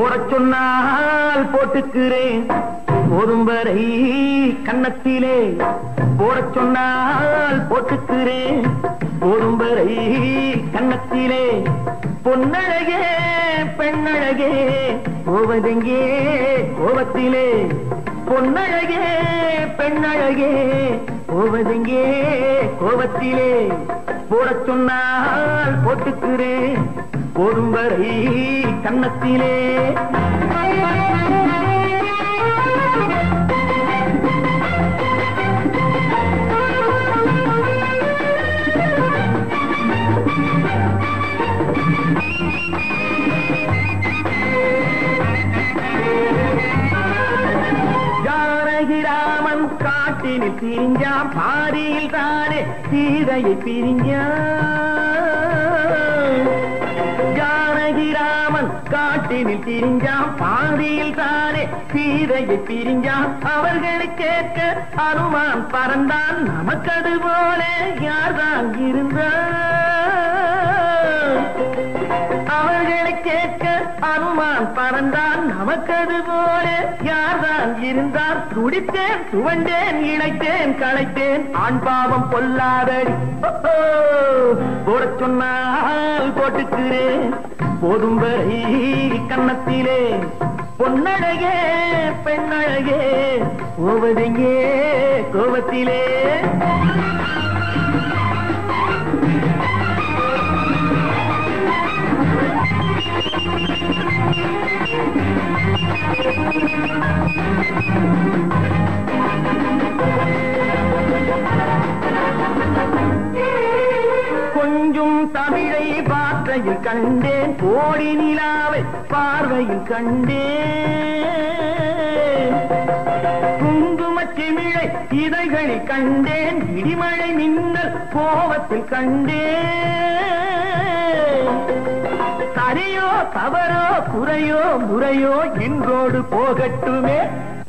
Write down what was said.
போடச் சொன்னால் போட்டுக்கிறேன் போதும் வரை கன்னத்திலே போடச் சொன்னால் போட்டுக்கிறேன் போதும் வரை கன்னத்திலே பொன்னழகே பெண்ணழகே போவதெங்கே கோபத்திலே பொன்னழகே பெண்ணழகே போவதெங்கே கோபத்திலே போடச் சொன்னால் போட்டுக்கிறேன் போதும் வரை கன்னத்திலே ஜானகிராமன் காட்டினில் பிரிஞ்சான் பாரியில் தானே சீதையை பிரிஞ்சான் ஜானகிராமன் காட்டினில் பிரிஞ்சான் பாரியில் தானே சீதையை பிரிஞ்சான் அவர்களை கேட்க அனுமான் பறந்தான் நமக்கது போல யார்தான் இருந்தான் அவர்களை கேட்க அனுமான் பறந்தான் நமக்கது போல யார்தான் இருந்தார் துடித்தேன் துவண்டேன் இழைத்தேன் களைத்தேன் ஆண் பாவம் பொல்லாதடி ஓஹோ, போடச் சொன்னால் போட்டுக்கிறேன் போதும் வரை கன்னத்திலே பொன்னழகே பெண்ணழகே போவதெங்கே கோபத்திலே கொஞ்சம் தமிழை பாற்றையில் கண்டேன் கோடி நிலாவை பார்வையில் கண்டேன் குங்குமச் சிமிழை இதழ்களில் கண்டேன் இடிமழை மின்னல் கோபத்தில் கண்டேன் சரியோ தவறோ குறையோ முறையோ என்றோடு போகட்டுமே